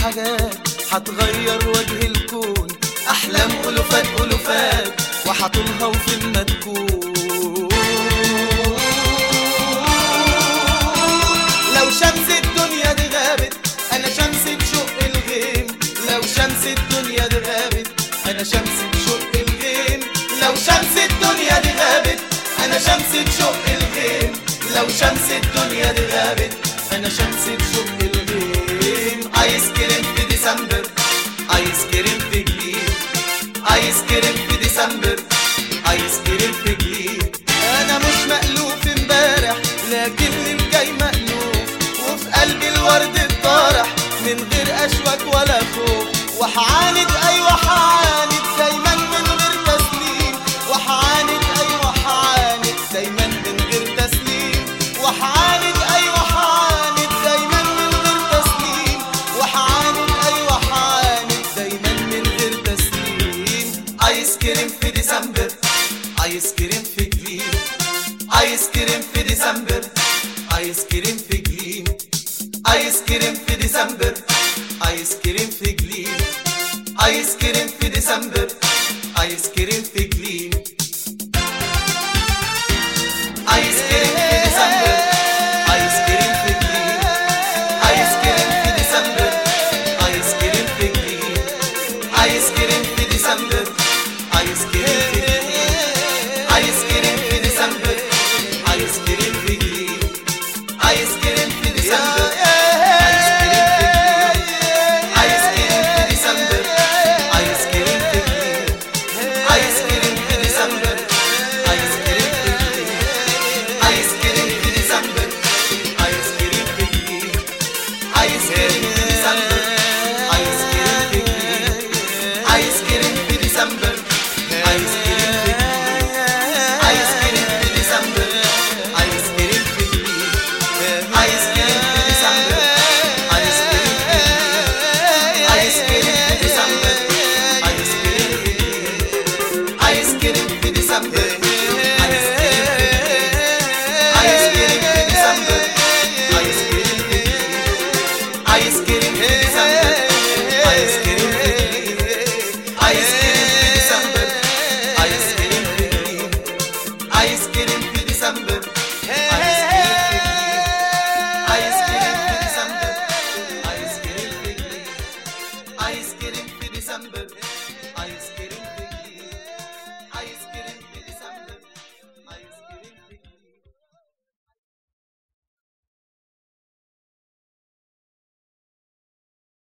حاجات هتغير وجه الكون احلام الوفات الوفات وحطولها وفين ما تكون لو شمس الدنيا دي غابت انا شمس بشق الغيم لو شمس الدنيا دي غابت انا شمس بشق الغيم لو شمس الدنيا دي غابت انا شمس بشق الغيم لو شمس الدنيا دي غابت انا شمس بشق الغيم ايس كريم في ديسمبر ايس كريم في جليد ايس كريم في ديسمبر ايس كريم في جليد انا مش مألوف امبارح لكن الجاي مألوف وفي قلبي الورد الطارح من غير اشواك ولا خوف وحعاند ايوه حعاند دايما من غير تسليم وحعاند ايوه حعاند دايما من غير تسليم وحعاند ايوه حعاند دايما من غير تسليم وحعاند ايوه حعاند دايما من غير تسليم ايس كريم في ديسمبر ايس كريم في جليم ايس كريم في ديسمبر ايس كريم في جليم ايس كريم في ديسمبر ايس كريم في جليم ايس كريم في ديسمبر ايس كريم في